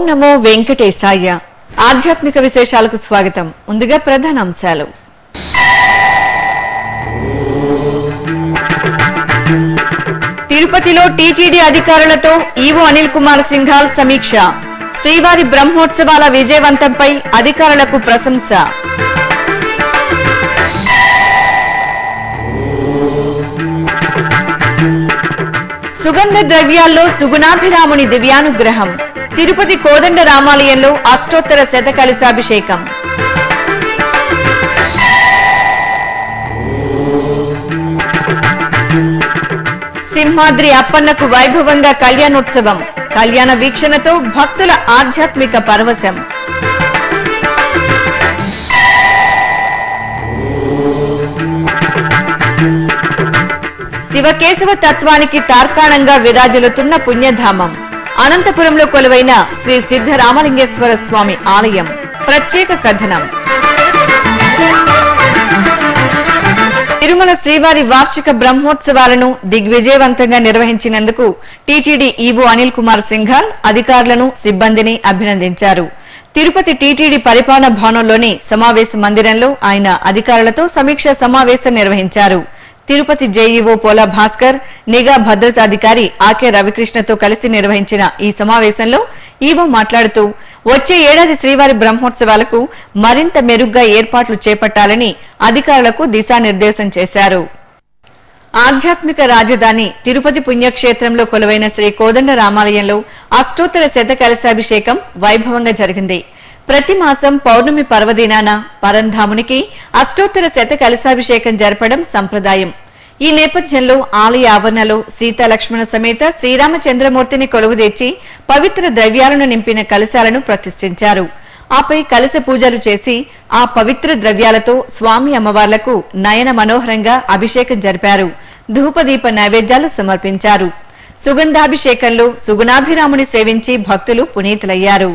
నమో వెంకటేశాయ ఆధ్యాత్మిక విశేషాలకు స్వాగతం ముందుగా ప్రధాన అంశాలు తిరుపతిలో టీటీడీ అధికారులతో ఈవో అనిల్ కుమార్ సింఘాల్ సమీక్ష శ్రీవారి బ్రహ్మోత్సవాల విజయవంతంపై అధికారులకు ప్రశంస సుగంధ ద్రవ్యాల్లో సుగుణాభిరాముని దివ్యానుగ్రహం తిరుపతి కోదండ రామాలయంలో అష్టోత్తర శతకలశాభిషేకం సింహాద్రి అప్పన్నకు వైభవంగా కళ్యాణోత్సవం కళ్యాణ వీక్షణతో భక్తుల ఆధ్యాత్మిక పరవశం శివకేశవ తత్వానికి తార్కాణంగా విరాజిల్లుతున్న పుణ్యధామం అనంతపురంలో కొలువైన శ్రీ సిద్ధరామలింగేశ్వర స్వామి ఆలయం ప్రత్యేక కథనం తిరుమల శ్రీవారి వార్షిక బ్రహ్మోత్సవాలను దిగ్విజయవంతంగా నిర్వహించినందుకు టీటీడీ ఈవో అనిల్ కుమార్ సింఘాల్ అధికారులను సిబ్బందిని అభినందించారు తిరుపతి టీటీడీ పరిపాలన భవనంలోని సమావేశ మందిరంలో ఆయన అధికారులతో సమీక్ష సమావేశం నిర్వహించారు తిరుపతి జేఈఓ పోలా భాస్కర్ నిఘా భద్రతాధికారి ఆకే రవికృష్ణతో కలిసి నిర్వహించిన ఈ సమావేశంలో ఈవో మాట్లాడుతూ వచ్చే ఏడాది శ్రీవారి బ్రహ్మోత్సవాలకు మరింత మెరుగ్గా ఏర్పాట్లు చేపట్టాలని అధికారులకు దిశానిర్దేశం చేశారు ఆధ్యాత్మిక రాజధాని తిరుపతి పుణ్యక్షేత్రంలో కొలువైన శ్రీ కోదండ రామాలయంలో అష్టోత్తర శత కలశాభిషేకం వైభవంగా జరిగింది ప్రతి మాసం పౌర్ణమి పర్వదినాన పరంధామునికి అష్టోత్తర శత కలశాభిషేకం జరపడం సంప్రదాయం ఈ నేపథ్యంలో ఆలయ ఆవరణలో సీతా లక్ష్మణ సమేత శ్రీరామచంద్రమూర్తిని కొలువుదీర్చి పవిత్ర ద్రవ్యాలను నింపిన కలశాలను ప్రతిష్ఠించారు ఆపై కలశ పూజలు చేసి ఆ పవిత్ర ద్రవ్యాలతో స్వామి అమ్మవార్లకు నయన మనోహరంగా అభిషేకం జరిపారు ధూపదీప నైవేద్యాలు సమర్పించారు సుగంధాభిషేకంలో సుగుణాభిరాముని సేవించి భక్తులు పునీతులయ్యారు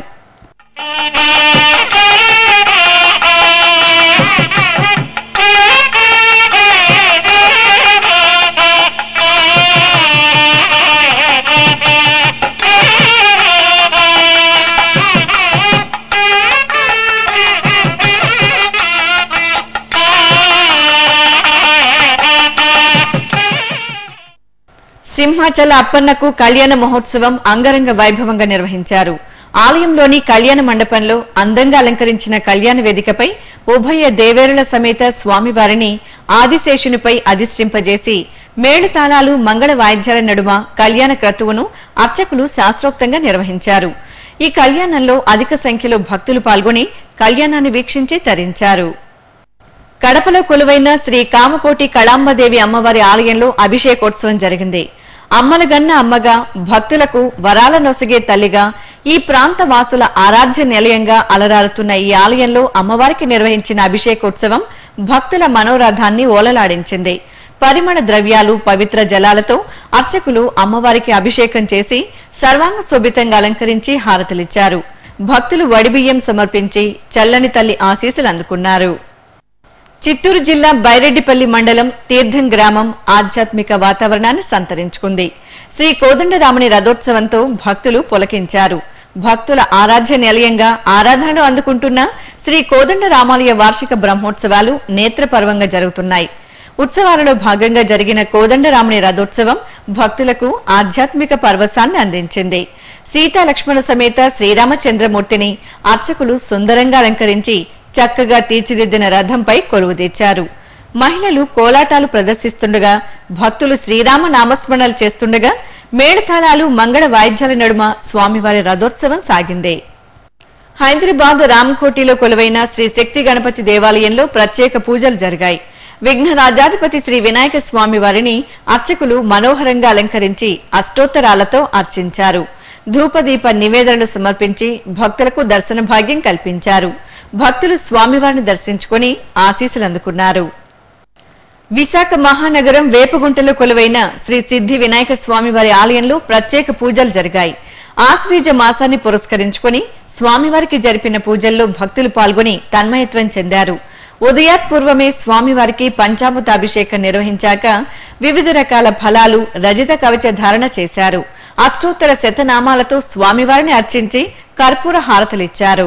సింహాచల అప్పన్నకు కళ్యాణ మహోత్సవం అంగరంగ వైభవంగా నిర్వహించారు ఆలయంలోని కళ్యాణ మండపంలో అందంగా అలంకరించిన కళ్యాణ వేదికపై ఉభయ దేవేరుల సమేత స్వామివారిని ఆదిశేషునిపై అధిష్ఠింపజేసి మేళతాళాలు మంగళ వాయిద్యాల నడుమ కళ్యాణ క్రతువును అర్చకులు శాస్త్రోక్తంగా నిర్వహించారు ఈ కళ్యాణంలో అధిక సంఖ్యలో భక్తులు పాల్గొని కళ్యాణాన్ని వీక్షించి తరించారు కడపలో కొలువైన శ్రీ కామకోటి కళాంబదేవి అమ్మవారి ఆలయంలో అభిషేకోత్సవం జరిగింది అమ్మలగన్న అమ్మగా భక్తులకు వరాల నొసగే తల్లిగా ఈ ప్రాంత వాసుల ఆరాధ్య నిలయంగా అలరారుతున్న ఈ ఆలయంలో అమ్మవారికి నిర్వహించిన అభిషేకోత్సవం భక్తుల మనోరథాన్ని ఓలలాడించింది పరిమళ ద్రవ్యాలు పవిత్ర జలాలతో అర్చకులు అమ్మవారికి అభిషేకం చేసి సర్వాంగ శోభితంగా అలంకరించి హారతులిచ్చారు భక్తులు వడిబియ్యం సమర్పించి చల్లని తల్లి ఆశీస్సులు అందుకున్నారు చిత్తూరు జిల్లా బైరెడ్డిపల్లి మండలం తీర్థం గ్రామం ఆధ్యాత్మిక వాతావరణాన్ని సంతరించుకుంది శ్రీ కోదండరాముని రథోత్సవంతో భక్తులు పులకించారు భక్తుల ఆరాధ్య నిలయంగా ఆరాధనలు అందుకుంటున్న శ్రీ కోదండ రామాలయ వార్షిక బ్రహ్మోత్సవాలు నేత్రపర్వంగా జరుగుతున్నాయి ఉత్సవాలలో భాగంగా జరిగిన కోదండరాముని రథోత్సవం భక్తులకు ఆధ్యాత్మిక పర్వసాన్ని అందించింది సీతా లక్ష్మణ సమేత శ్రీరామచంద్రమూర్తిని అర్చకులు సుందరంగా అలంకరించి చక్కగా తీర్చిదిద్దిన రథంపై కొలువు తీర్చారు మహిళలు కోలాటాలు ప్రదర్శిస్తుండగా భక్తులు శ్రీరామ నామస్మరణలు చేస్తుండగా మేళతాళాలు మంగళ వాయిద్యాల నడుమ స్వామివారి రథోత్సవం సాగింది హైదరాబాద్ రామకోటిలో కొలువైన శ్రీ శక్తి గణపతి దేవాలయంలో ప్రత్యేక పూజలు జరిగాయి విఘ్న రాజాధిపతి శ్రీ వినాయక స్వామి వారిని అర్చకులు మనోహరంగా అలంకరించి అష్టోత్తరాలతో అర్చించారు ధూపదీప నివేదనలు సమర్పించి భక్తులకు దర్శన భాగ్యం కల్పించారు భక్తులు స్వామివారిని దర్శించుకుని ఆశీస్సులు అందుకున్నారు విశాఖ మహానగరం వేపగుంటలో కొలువైన శ్రీ సిద్ధి వినాయక స్వామివారి ఆలయంలో ప్రత్యేక పూజలు జరిగాయి ఆశ్వీజ మాసాన్ని పురస్కరించుకుని స్వామివారికి జరిపిన పూజల్లో భక్తులు పాల్గొని తన్మయత్వం చెందారు ఉదయాత్పూర్వమే స్వామివారికి పంచామృత అభిషేకం నిర్వహించాక వివిధ రకాల ఫలాలు రజిత కవచ ధారణ చేశారు అష్టోత్తర శతనామాలతో స్వామివారిని అర్చించి కర్పూర హారతలిచ్చారు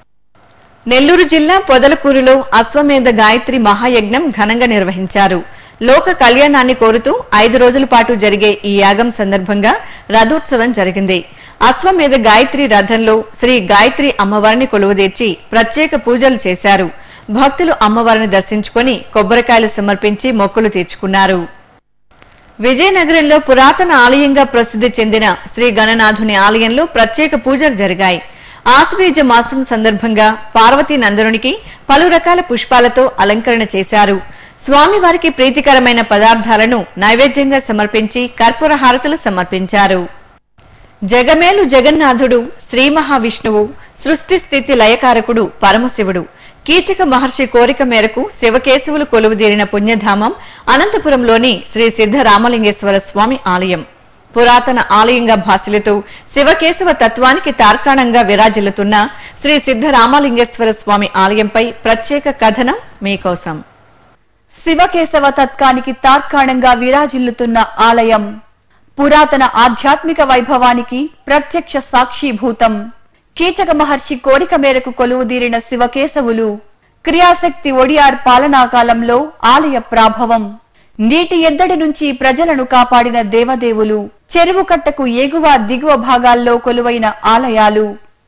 నెల్లూరు జిల్లా పొదలకూరులో అశ్వమేధ గాయత్రి మహాయజ్ఞం ఘనంగా నిర్వహించారు లోక కళ్యాణాన్ని కోరుతూ ఐదు రోజుల పాటు జరిగే ఈ యాగం సందర్భంగా రథోత్సవం జరిగింది అశ్వమేధ గాయత్రి రథంలో శ్రీ గాయత్రి అమ్మవారిని కొలువుదీర్చి ప్రత్యేక పూజలు చేశారు భక్తులు అమ్మవారిని దర్శించుకుని కొబ్బరికాయలు సమర్పించి మొక్కులు తీర్చుకున్నారు విజయనగరంలో పురాతన ఆలయంగా ప్రసిద్ధి చెందిన శ్రీ గణనాథుని ఆలయంలో ప్రత్యేక పూజలు జరిగాయి ఆశ్వీజ మాసం సందర్భంగా పార్వతీ నందనునికి పలు రకాల పుష్పాలతో అలంకరణ చేశారు స్వామివారికి ప్రీతికరమైన పదార్థాలను నైవేద్యంగా సమర్పించి కర్పూర హారతులు సమర్పించారు జగమేలు జగన్నాథుడు శ్రీ మహావిష్ణువు సృష్టి స్థితి లయకారకుడు పరమశివుడు కీచక మహర్షి కోరిక మేరకు శివకేశవులు కొలువుదీరిన పుణ్యధామం అనంతపురంలోని శ్రీ సిద్ధ రామలింగేశ్వర స్వామి ఆలయం పురాతన ఆలయంగా భాసిల్లుతూ శివకేశవ తత్వానికి తార్కాణంగా విరాజిల్లుతున్న శ్రీ సిద్ధ రామలింగేశ్వర స్వామి ఆలయంపై ప్రత్యేక కథనం మీకోసం శివకేశవ తత్కానికి తార్కాణంగా విరాజిల్లుతున్న ఆలయం పురాతన ఆధ్యాత్మిక వైభవానికి ప్రత్యక్ష సాక్షీభూతం కీచక మహర్షి కోరిక మేరకు కొలువుదీరిన శివకేశవులు క్రియాశక్తి ఒడియార్ పాలనాకాలంలో ఆలయ ప్రాభవం నీటి ఎద్దడి నుంచి ప్రజలను కాపాడిన దేవదేవులు చెరువు కట్టకు ఎగువ దిగువ భాగాల్లో కొలువైన ఆలయాలు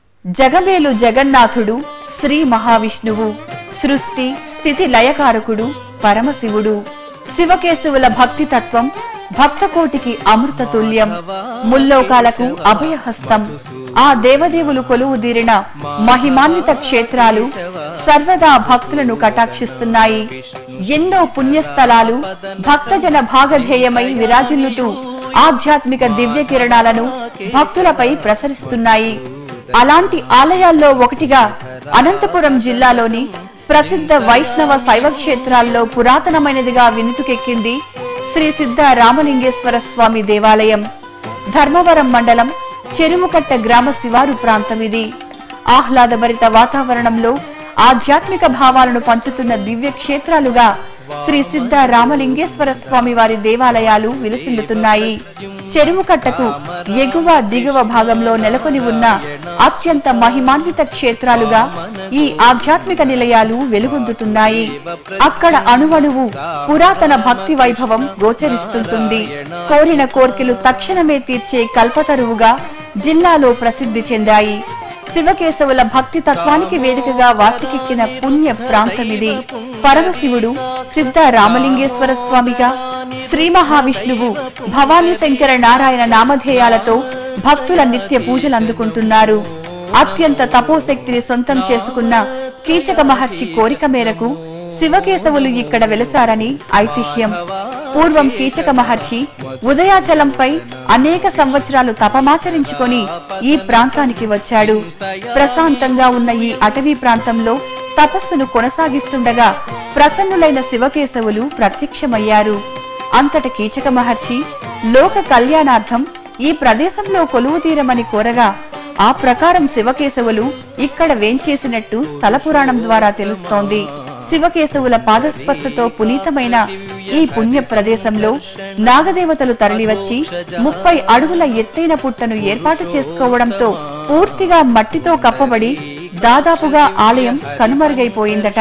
జగమేలు జగన్నాథుడు శ్రీ మహావిష్ణువు సృష్టి స్థితి లయకారకుడు పరమశివుడు శివకేశవుల భక్తి తత్వం భక్తకోటికి అమృత తుల్యం ముల్లోకాలకు అభయహస్తం ఆ దేవదేవులు కొలువు తీరిన మహిమాన్విత క్షేత్రాలు సర్వదా భక్తులను కటాక్షిస్తున్నాయి ఎన్నో పుణ్యస్థలాలు భక్తజన భాగధేయమై విరాజిల్లుతూ ఆధ్యాత్మిక దివ్య కిరణాలను భక్తులపై ప్రసరిస్తున్నాయి అలాంటి ఆలయాల్లో ఒకటిగా అనంతపురం జిల్లాలోని ప్రసిద్ధ వైష్ణవ శైవ క్షేత్రాల్లో పురాతనమైనదిగా వినుతుకెక్కింది శ్రీ సిద్ధ రామలింగేశ్వర స్వామి దేవాలయం ధర్మవరం మండలం చెరువుకట్ట గ్రామ శివారు ప్రాంతం ఇది ఆహ్లాదభరిత వాతావరణంలో ఆధ్యాత్మిక భావాలను పంచుతున్న దివ్య క్షేత్రాలుగా శ్రీ సిద్ధ రామలింగేశ్వర స్వామి వారి దేవాలయాలు విలసిల్లుతున్నాయి చెరువు కట్టకు ఎగువ దిగువ భాగంలో నెలకొని ఉన్న అత్యంత మహిమాన్విత క్షేత్రాలుగా ఈ ఆధ్యాత్మిక నిలయాలు వెలుగొందుతున్నాయి అక్కడ అణువణువు పురాతన భక్తి వైభవం గోచరిస్తుంటుంది కోరిన కోర్కెలు తక్షణమే తీర్చే కల్పతరువుగా జిల్లాలో ప్రసిద్ధి చెందాయి శివకేశవుల భక్తి తత్వానికి వేదికగా వాసికెక్కిన పుణ్య ప్రాంతమిది పరమశివుడు సిద్ధ రామలింగేశ్వర స్వామిగా శ్రీ మహావిష్ణువు భవానీ శంకర నారాయణ నామధేయాలతో భక్తుల నిత్య పూజలు అందుకుంటున్నారు అత్యంత తపోశక్తిని సొంతం చేసుకున్న కీచక మహర్షి కోరిక మేరకు శివకేశవులు ఇక్కడ వెలసారని ఐతిహ్యం పూర్వం కీచక మహర్షి ఉదయాచలంపై అనేక సంవత్సరాలు తపమాచరించుకొని ఈ ప్రాంతానికి వచ్చాడు ప్రశాంతంగా ఉన్న ఈ అటవీ ప్రాంతంలో తపస్సును కొనసాగిస్తుండగా ప్రసన్నులైన శివకేశవులు ప్రత్యక్షమయ్యారు అంతట కీచక మహర్షి లోక కళ్యాణార్థం ఈ ప్రదేశంలో కొలువు తీరమని కోరగా ఆ ప్రకారం శివకేశవులు ఇక్కడ వేంచేసినట్టు స్థల పురాణం ద్వారా తెలుస్తోంది శివకేశవుల పాదస్పర్శతో పునీతమైన ఈ పుణ్య ప్రదేశంలో నాగదేవతలు తరలివచ్చి ముప్పై అడుగుల ఎత్తైన పుట్టను ఏర్పాటు చేసుకోవడంతో పూర్తిగా మట్టితో కప్పబడి దాదాపుగా ఆలయం కనుమరుగైపోయిందట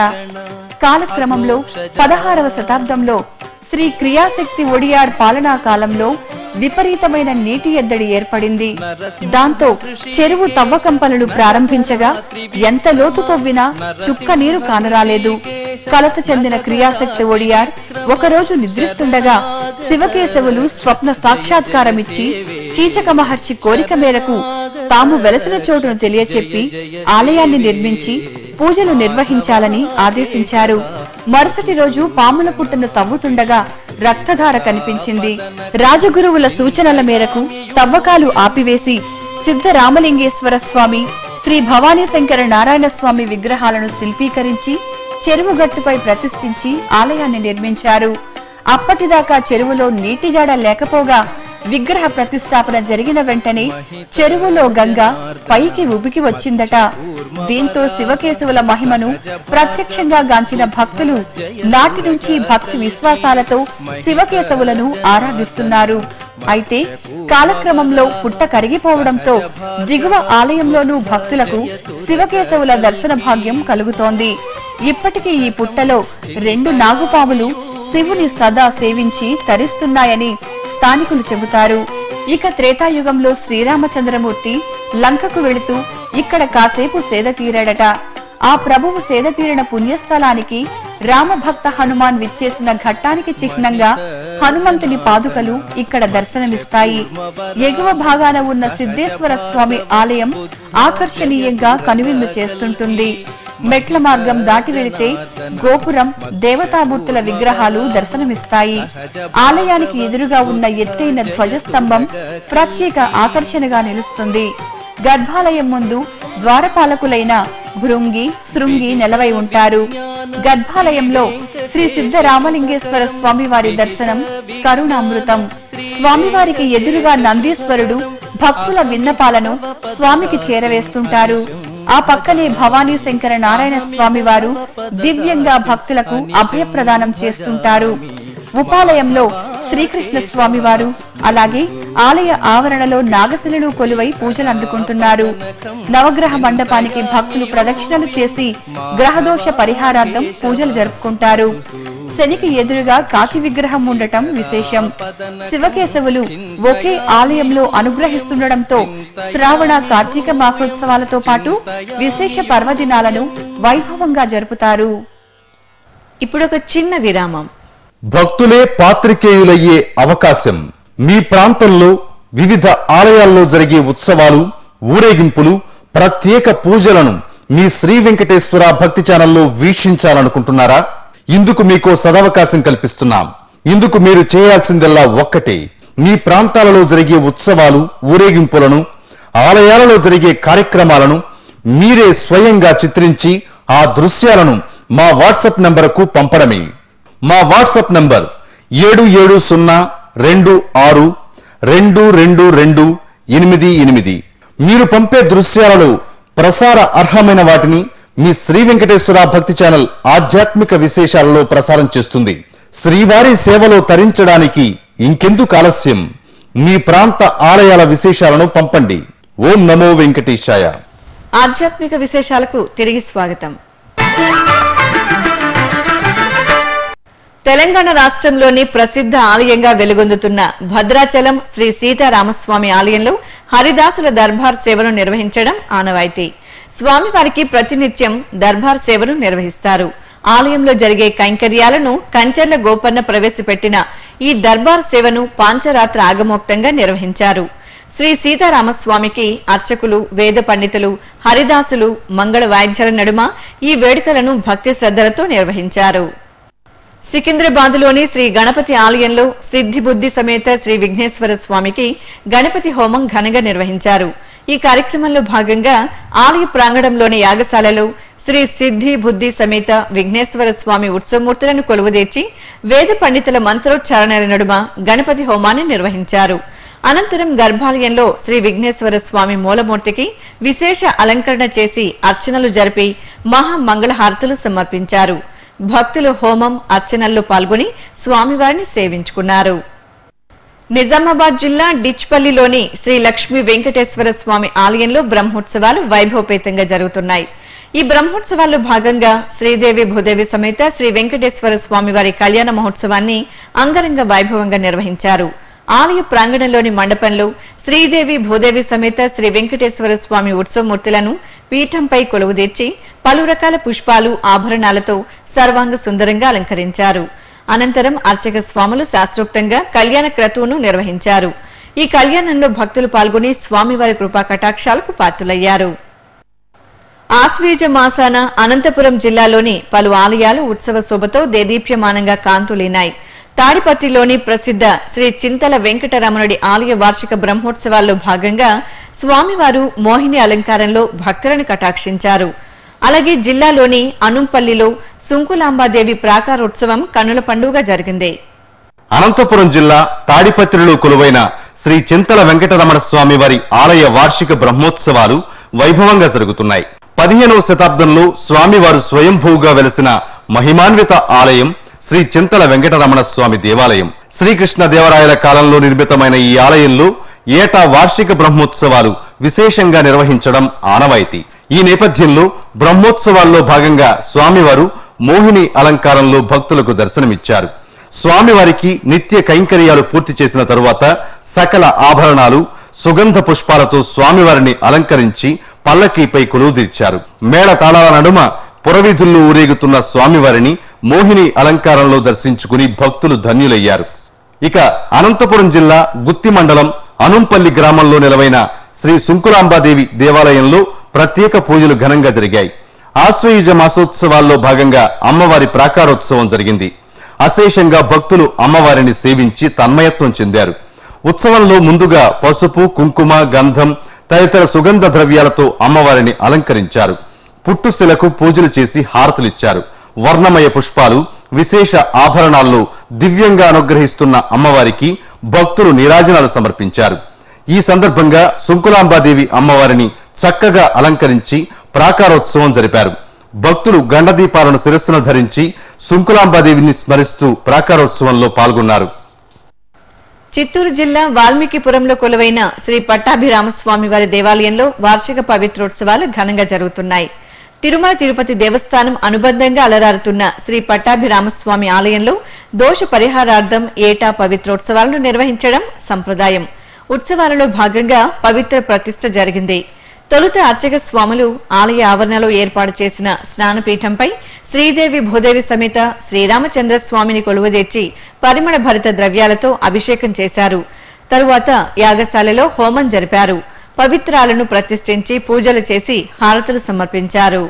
కాలక్రమంలో పదహారవ శతాబ్దంలో శ్రీ క్రియాశక్తి ఒడియార్ పాలనా కాలంలో విపరీతమైన నీటి ఎద్దడి ఏర్పడింది దాంతో చెరువు తవ్వకం పనులు ప్రారంభించగా ఎంత లోతు తవ్వినా చుక్క నీరు కానరాలేదు కలత చెందిన క్రియాశక్తి ఒడియార్ ఒకరోజు నిద్రిస్తుండగా శివకేశవులు స్వప్న సాక్షాత్కారమిచ్చి కీచక మహర్షి కోరిక మేరకు తాము వెలసిన చోటును తెలియచెప్పి ఆలయాన్ని నిర్మించి పూజలు నిర్వహించాలని ఆదేశించారు మరుసటి రోజు పాముల పుట్టను తవ్వుతుండగా రక్తధార కనిపించింది రాజగురువుల సూచనల మేరకు తవ్వకాలు ఆపివేసి సిద్ధ రామలింగేశ్వర స్వామి శ్రీ భవానీ శంకర నారాయణ స్వామి విగ్రహాలను శిల్పీకరించి చెరువు గట్టుపై ప్రతిష్ఠించి ఆలయాన్ని నిర్మించారు అప్పటిదాకా చెరువులో నీటి జాడ లేకపోగా విగ్రహ ప్రతిష్టాపన జరిగిన వెంటనే చెరువులో గంగ పైకి ఉబికి వచ్చిందట దీంతో శివకేశవుల మహిమను ప్రత్యక్షంగా గాంచిన భక్తులు నాటి నుంచి భక్తి విశ్వాసాలతో శివకేశవులను ఆరాధిస్తున్నారు అయితే కాలక్రమంలో పుట్ట కరిగిపోవడంతో దిగువ ఆలయంలోనూ భక్తులకు శివకేశవుల దర్శన భాగ్యం కలుగుతోంది ఇప్పటికీ ఈ పుట్టలో రెండు నాగుపాములు శివుని సదా సేవించి తరిస్తున్నాయని స్థానికులు చెబుతారు ఇక త్రేతాయుగంలో శ్రీరామచంద్రమూర్తి లంకకు వెళుతూ ఇక్కడ కాసేపు సేద తీరాడట ఆ ప్రభువు సేద తీరిన పుణ్యస్థలానికి రామభక్త హనుమాన్ విచ్చేసిన ఘట్టానికి చిహ్నంగా హనుమంతుని పాదుకలు ఇక్కడ దర్శనమిస్తాయి ఎగువ భాగాన ఉన్న సిద్ధేశ్వర స్వామి ఆలయం ఆకర్షణీయంగా కనువిందు చేస్తుంటుంది మెట్ల మార్గం దాటి వెళితే గోపురం దేవతామూర్తుల విగ్రహాలు దర్శనమిస్తాయి ఆలయానికి ఎదురుగా ఉన్న ఎత్తైన ధ్వజస్తంభం ప్రత్యేక ఆకర్షణగా నిలుస్తుంది గర్భాలయం ముందు ద్వారపాలకులైన భృంగి శృంగి నెలవై ఉంటారు గర్భాలయంలో శ్రీ సిద్ధ రామలింగేశ్వర స్వామివారి దర్శనం కరుణామృతం స్వామివారికి ఎదురుగా నందీశ్వరుడు భక్తుల విన్నపాలను స్వామికి చేరవేస్తుంటారు ఆ పక్కనే భవానీ శంకర నారాయణ స్వామి వారు దివ్యంగా భక్తులకు అభయప్రదానం చేస్తుంటారు ఉపాలయంలో శ్రీకృష్ణ స్వామి వారు అలాగే ఆలయ ఆవరణలో నాగశిలను కొలువై పూజలు అందుకుంటున్నారు నవగ్రహ మండపానికి భక్తులు ప్రదక్షిణలు చేసి గ్రహదోష పరిహారార్థం పూజలు జరుపుకుంటారు శనికి ఎదురుగా కాకి విగ్రహం ఉండటం విశేషం శివకేశవులు ఒకే ఆలయంలో అనుగ్రహిస్తుండటంతో శ్రావణ కార్తీక మాసోత్సవాలతో పాటు విశేష పర్వదినాలను వైభవంగా జరుపుతారు ఇప్పుడు ఒక చిన్న విరామం భక్తులే పాత్రికేయులయ్యే అవకాశం మీ ప్రాంతంలో వివిధ ఆలయాల్లో జరిగే ఉత్సవాలు ఊరేగింపులు ప్రత్యేక పూజలను మీ శ్రీ వెంకటేశ్వర భక్తి ఛానల్లో వీక్షించాలనుకుంటున్నారా ఇందుకు మీకో సదవకాశం కల్పిస్తున్నాం ఇందుకు మీరు చేయాల్సిందల్లా ఒక్కటే మీ ప్రాంతాలలో జరిగే ఉత్సవాలు ఊరేగింపులను ఆలయాలలో జరిగే కార్యక్రమాలను మీరే స్వయంగా చిత్రించి ఆ దృశ్యాలను మా వాట్సాప్ నంబరుకు పంపడమే మా వాట్సాప్ నంబర్ ఏడు ఏడు సున్నా రెండు ఆరు రెండు రెండు రెండు ఎనిమిది ఎనిమిది మీరు పంపే దృశ్యాలలో ప్రసార అర్హమైన వాటిని మీ శ్రీ వెంకటేశ్వర భక్తి ఛానల్ ఆధ్యాత్మిక విశేషాలలో ప్రసారం చేస్తుంది శ్రీవారి సేవలో తరించడానికి ఇంకెందుకు ఆలస్యం మీ ప్రాంత ఆలయాల విశేషాలను పంపండి ఓం నమో వెంకటేశాయ ఆధ్యాత్మిక విశేషాలకు తిరిగి స్వాగతం తెలంగాణ రాష్ట్రంలోని ప్రసిద్ధ ఆలయంగా వెలుగొందుతున్న భద్రాచలం శ్రీ సీతారామస్వామి ఆలయంలో హరిదాసుల దర్బార్ సేవను నిర్వహించడం ఆనవాయితీ స్వామివారికి ప్రతినిత్యం దర్బార్ సేవను నిర్వహిస్తారు ఆలయంలో జరిగే కైంకర్యాలను కంచర్ల గోపన్న ప్రవేశపెట్టిన ఈ దర్బార్ సేవను పాంచరాత్ర ఆగమోక్తంగా నిర్వహించారు శ్రీ సీతారామస్వామికి అర్చకులు వేద పండితులు హరిదాసులు మంగళ వాయిద్యాల నడుమ ఈ వేడుకలను భక్తి శ్రద్ధలతో నిర్వహించారు సికింద్రాబాద్లోని శ్రీ గణపతి ఆలయంలో సిద్ధి బుద్ధి సమేత శ్రీ విఘ్నేశ్వర స్వామికి గణపతి హోమం ఘనంగా నిర్వహించారు ఈ కార్యక్రమంలో భాగంగా ఆలయ ప్రాంగణంలోని యాగశాలలో శ్రీ సిద్ధి బుద్ధి సమేత విఘ్నేశ్వర స్వామి ఉత్సవమూర్తులను కొలువుదీర్చి వేద పండితుల మంత్రోచ్చారణల నడుమ గణపతి హోమాన్ని నిర్వహించారు అనంతరం గర్భాలయంలో శ్రీ విఘ్నేశ్వర స్వామి మూలమూర్తికి విశేష అలంకరణ చేసి అర్చనలు జరిపి మహా మంగళహారతులు సమర్పించారు భక్తులు హోమం అర్చనల్లో పాల్గొని స్వామివారిని సేవించుకున్నారు నిజామాబాద్ జిల్లా డిచ్పల్లిలోని శ్రీ లక్ష్మీ వెంకటేశ్వర స్వామి ఆలయంలో బ్రహ్మోత్సవాలు వైభవపేతంగా జరుగుతున్నాయి ఈ బ్రహ్మోత్సవాల్లో భాగంగా శ్రీదేవి భూదేవి సమేత శ్రీ వెంకటేశ్వర స్వామివారి కళ్యాణ మహోత్సవాన్ని అంగరంగ వైభవంగా నిర్వహించారు ఆలయ ప్రాంగణంలోని మండపంలో శ్రీదేవి భూదేవి సమేత శ్రీ వెంకటేశ్వర స్వామి ఉత్సవమూర్తులను పీఠంపై కొలువుదీర్చి పలు రకాల పుష్పాలు ఆభరణాలతో సర్వాంగ సుందరంగా అలంకరించారు అనంతరం అర్చక స్వాములు శాస్త్రోక్తంగా కళ్యాణ క్రతువును నిర్వహించారు ఈ కళ్యాణంలో భక్తులు పాల్గొని స్వామివారి కృపా కటాక్షాలకు పాత్రులయ్యారు ఆశ్వీజ మాసాన అనంతపురం జిల్లాలోని పలు ఆలయాలు ఉత్సవ శోభతో దేదీప్యమానంగా కాంతులీనాయి తాడిపత్రిలోని ప్రసిద్ధ శ్రీ చింతల వెంకటరమణుడి ఆలయ వార్షిక బ్రహ్మోత్సవాల్లో భాగంగా స్వామివారు మోహిని అలంకారంలో భక్తులను కటాక్షించారు అలాగే జిల్లాలోని అనుంపల్లిలో సుంకులాంబాదేవి ప్రాకారోత్సవం కన్నుల పండుగ జరిగింది అనంతపురం జిల్లా తాడిపత్రిలో కొలువైన శ్రీ చింతల వెంకటరమణ స్వామి వారి ఆలయ వార్షిక బ్రహ్మోత్సవాలు వైభవంగా జరుగుతున్నాయి పదిహేనవ శతాబ్దంలో స్వామివారు స్వయంభూగా వెలసిన మహిమాన్విత ఆలయం శ్రీ చింతల వెంకటరమణ స్వామి దేవాలయం శ్రీకృష్ణ దేవరాయల కాలంలో నిర్మితమైన ఈ ఆలయంలో ఏటా వార్షిక బ్రహ్మోత్సవాలు విశేషంగా నిర్వహించడం ఆనవాయితీ ఈ నేపథ్యంలో బ్రహ్మోత్సవాల్లో భాగంగా స్వామివారు మోహిని అలంకారంలో భక్తులకు దర్శనమిచ్చారు స్వామివారికి నిత్య కైంకర్యాలు పూర్తి చేసిన తరువాత సకల ఆభరణాలు సుగంధ పుష్పాలతో స్వామివారిని అలంకరించి పల్లకీపై కొలువుదీర్చారు మేళ తాళాల నడుమ పురవీధుల్లో ఊరేగుతున్న స్వామివారిని మోహిని అలంకారంలో దర్శించుకుని భక్తులు ధన్యులయ్యారు ఇక అనంతపురం జిల్లా గుత్తి మండలం అనుంపల్లి గ్రామంలో నిలవైన శ్రీ సుంకులాంబాదేవి దేవాలయంలో ప్రత్యేక పూజలు ఘనంగా జరిగాయి ఆశ్వయుజ మాసోత్సవాల్లో భాగంగా అమ్మవారి ప్రాకారోత్సవం జరిగింది అశేషంగా భక్తులు అమ్మవారిని సేవించి తన్మయత్వం చెందారు ఉత్సవంలో ముందుగా పసుపు కుంకుమ గంధం తదితర సుగంధ ద్రవ్యాలతో అమ్మవారిని అలంకరించారు పుట్టుశిలకు పూజలు చేసి హారతులిచ్చారు వర్ణమయ పుష్పాలు విశేష ఆభరణాల్లో దివ్యంగా అనుగ్రహిస్తున్న అమ్మవారికి భక్తులు నీరాజనాలు సమర్పించారు ఈ సందర్భంగా సుంకులాంబాదేవి అమ్మవారిని చక్కగా అలంకరించి ప్రాకారోత్సవం జరిపారు భక్తులు గండదీపాలను శిరస్సున ధరించి సుంకులాంబాదేవిని స్మరిస్తూ ప్రాకారోత్సవంలో పాల్గొన్నారు చిత్తూరు జిల్లా వాల్మీకిపురంలో కొలువైన శ్రీ పట్టాభిరామస్వామి వారి దేవాలయంలో వార్షిక పవిత్రోత్సవాలు ఘనంగా జరుగుతున్నాయి తిరుమల తిరుపతి దేవస్థానం అనుబంధంగా అలరారుతున్న శ్రీ పట్టాభిరామస్వామి ఆలయంలో దోష పరిహారార్థం ఏటా పవిత్రోత్సవాలను నిర్వహించడం సంప్రదాయం ఉత్సవాలలో భాగంగా పవిత్ర ప్రతిష్ఠ జరిగింది తొలుత అర్చక స్వాములు ఆలయ ఆవరణలో ఏర్పాటు చేసిన స్నానపీఠంపై శ్రీదేవి భూదేవి సమేత శ్రీరామచంద్ర స్వామిని కొలువుదీర్చి పరిమళ భరిత ద్రవ్యాలతో అభిషేకం చేశారు తరువాత యాగశాలలో హోమం జరిపారు పవిత్రాలను ప్రతిష్ఠించి పూజలు చేసి హారతులు సమర్పించారు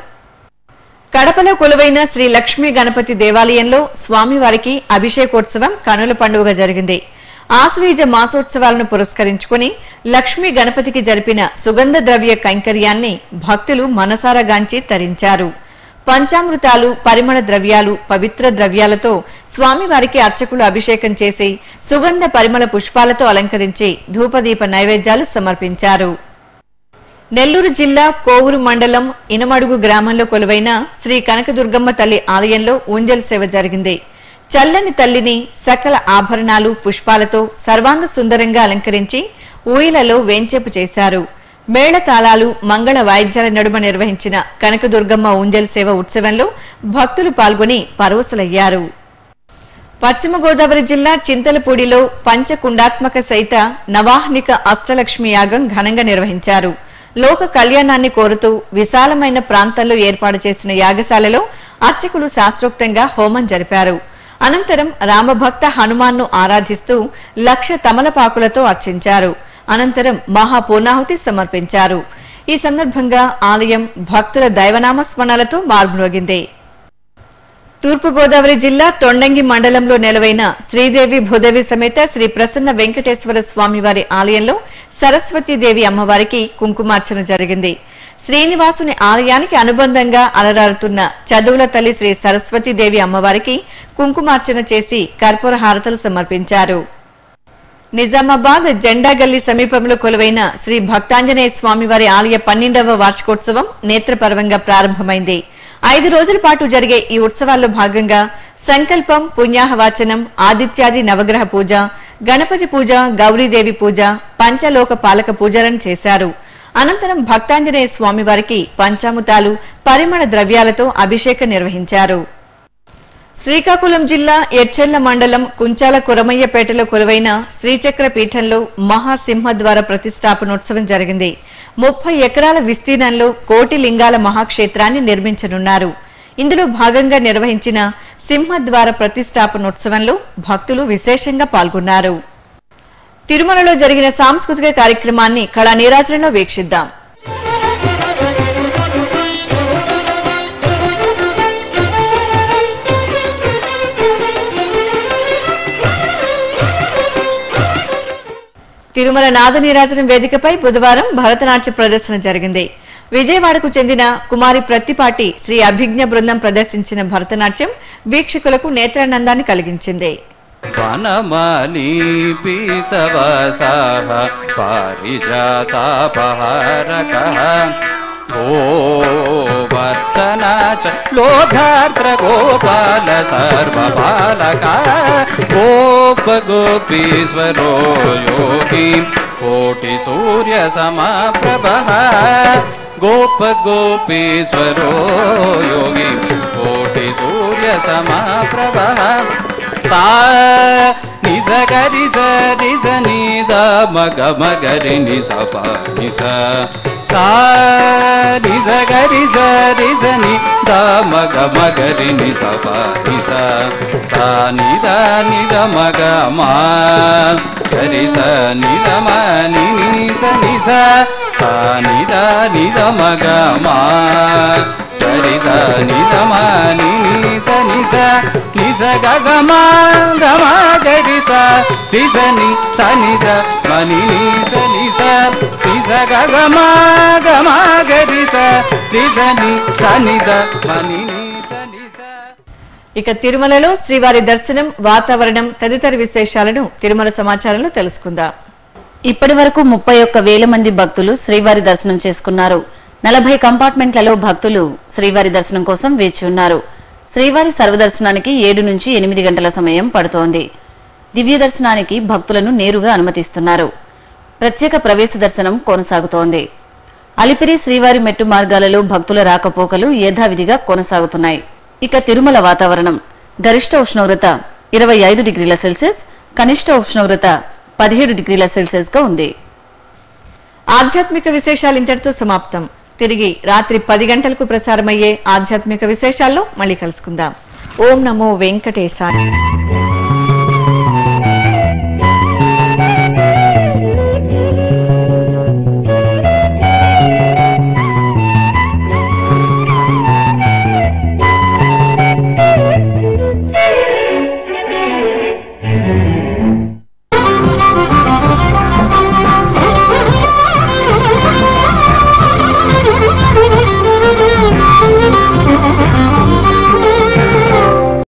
కడపలో కొలువైన శ్రీ లక్ష్మీ గణపతి దేవాలయంలో స్వామివారికి అభిషేకోత్సవం కనుల పండుగ జరిగింది ఆశ్వీజ మాసోత్సవాలను పురస్కరించుకుని లక్ష్మీ గణపతికి జరిపిన సుగంధ ద్రవ్య కైంకర్యాన్ని భక్తులు మనసారా గాంచి తరించారు పంచామృతాలు పరిమళ ద్రవ్యాలు పవిత్ర ద్రవ్యాలతో స్వామివారికి అర్చకులు అభిషేకం చేసి సుగంధ పరిమళ పుష్పాలతో అలంకరించి ధూపదీప నైవేద్యాలు సమర్పించారు నెల్లూరు జిల్లా కోవూరు మండలం ఇనమడుగు గ్రామంలో కొలువైన శ్రీ కనకదుర్గమ్మ తల్లి ఆలయంలో ఊంజల్ సేవ జరిగింది చల్లని తల్లిని సకల ఆభరణాలు పుష్పాలతో సర్వాంగ సుందరంగా అలంకరించి ఊయలలో వేంచేపు చేశారు మేళతాళాలు మంగళ వాయిద్యాల నడుమ నిర్వహించిన కనకదుర్గమ్మ ఊంజల్ సేవ ఉత్సవంలో భక్తులు పాల్గొని పరవశులయ్యారు పశ్చిమ గోదావరి జిల్లా చింతలపూడిలో పంచకుండాత్మక సైత నవాహ్నిక అష్టలక్ష్మి యాగం ఘనంగా నిర్వహించారు లోక కళ్యాణాన్ని కోరుతూ విశాలమైన ప్రాంతాల్లో ఏర్పాటు చేసిన యాగశాలలో అర్చకులు శాస్త్రోక్తంగా హోమం జరిపారు అనంతరం రామభక్త హనుమాన్ను ఆరాధిస్తూ లక్ష తమలపాకులతో అర్చించారు అనంతరం మహాపూర్ణాహుతి సమర్పించారు ఈ సందర్భంగా ఆలయం భక్తుల దైవనామ స్మరణలతో మార్మోగింది తూర్పుగోదావరి జిల్లా తొండంగి మండలంలో నెలవైన శ్రీదేవి భూదేవి సమేత శ్రీ ప్రసన్న వెంకటేశ్వర స్వామివారి ఆలయంలో సరస్వతీదేవి అమ్మవారికి కుంకుమార్చన జరిగింది శ్రీనివాసుని ఆలయానికి అనుబంధంగా అలరారుతున్న చదువుల తల్లి శ్రీ సరస్వతీదేవి అమ్మవారికి కుంకుమార్చన చేసి కర్పూర హారతలు సమర్పించారు నిజామాబాద్ జెండా గల్లీ సమీపంలో కొలువైన శ్రీ భక్తాంజనేయ స్వామివారి ఆలయ పన్నెండవ వార్షికోత్సవం నేత్రపర్వంగా ప్రారంభమైంది ఐదు రోజుల పాటు జరిగే ఈ ఉత్సవాల్లో భాగంగా సంకల్పం పుణ్యాహవాచనం ఆదిత్యాది నవగ్రహ పూజ గణపతి పూజ గౌరీదేవి పూజ పంచలోక పాలక పూజలను చేశారు అనంతరం భక్తాంజనేయ స్వామివారికి పంచాముతాలు పరిమళ ద్రవ్యాలతో అభిషేకం నిర్వహించారు శ్రీకాకుళం జిల్లా ఎచ్చెర్ల మండలం కుంచాల కురమయ్యపేటలో కొలువైన శ్రీచక్ర పీఠంలో మహాసింహద్వార ప్రతిష్టాపనోత్సవం జరిగింది ముప్పై ఎకరాల విస్తీర్ణంలో కోటి లింగాల మహాక్షేత్రాన్ని నిర్మించనున్నారు ఇందులో భాగంగా నిర్వహించిన సింహద్వార ప్రతిష్టాపనోత్సవంలో భక్తులు విశేషంగా పాల్గొన్నారు తిరుమలలో జరిగిన సాంస్కృతిక కార్యక్రమాన్ని కళా నీరాజనంలో వీక్షిద్దాం తిరుమల నాద నీరాజనం వేదికపై బుధవారం భరతనాట్య ప్రదర్శన జరిగింది విజయవాడకు చెందిన కుమారి ప్రత్తిపాటి శ్రీ అభిజ్ఞ బృందం ప్రదర్శించిన భరతనాట్యం వీక్షకులకు నేత్రానందాన్ని కలిగించింది వనమాలి పీతవసాః పారిజాతాపహారకः गोवर्धन च लोकार्त्र गोपाल सर्वपालक गोप गोपीश्वरो योगी कोटि सूर्य समप्रभः गोप गोपीश्वरो योगी कोटि सूर्य समप्रभः सा నిజ గరి సరి సని ద మగ మగరి ని స ప ని స సా నిజ గరి సరి సని ద మగ మగరి ని స ప ని స సా ని ద ని ద మగ మా గరి స ని ద మ ని ని స ని స సా ని ద ని ద మగ మా గరి స ని ద మ ని ని స ని స ని స గ గ మ గ మ గరి స రి స ని స ని ద మ ని ని స ని స రి స గ గ మ గ మ గరి స రి స ని స ని ద మ ని ని స ని స ఇక తిరుమలలో శ్రీవారి దర్శనం వాతావరణం తదితర విశేషాలను తిరుమల సమాచారంలో తెలుసుకుందాం ఇప్పటి వరకు ముప్పై ఒక్క వేల మంది భక్తులు శ్రీవారి దర్శనం చేసుకున్నారు నలభై కంపార్ట్మెంట్లలో భక్తులు శ్రీవారి దర్శనం కోసం వేచి ఉన్నారు శ్రీవారి సర్వదర్శనానికి ఏడు నుంచి ఎనిమిది గంటల సమయం పడుతోంది దివ్య దర్శనానికి భక్తులను నేరుగా అనుమతిస్తున్నారు ప్రత్యేక ప్రవేశ దర్శనం కొనసాగుతోంది అలిపిరి శ్రీవారి మెట్టు మార్గాలలో భక్తుల రాకపోకలు యథావిధిగా కొనసాగుతున్నాయి ఇక తిరుమల వాతావరణం గరిష్ట ఉష్ణోగ్రత ఇరవై ఐదు డిగ్రీల సెల్సియస్ కనిష్ట ఉష్ణోగ్రత పదిహేడు డిగ్రీల సెల్సియస్ గా ఉంది ఆధ్యాత్మిక విశేషాలు ఇంతటితో సమాప్తం తిరిగి రాత్రి పది గంటలకు ప్రసారమయ్యే ఆధ్యాత్మిక విశేషాల్లో మళ్ళీ కలుసుకుందాం ఓం నమో వెంకటేశాయ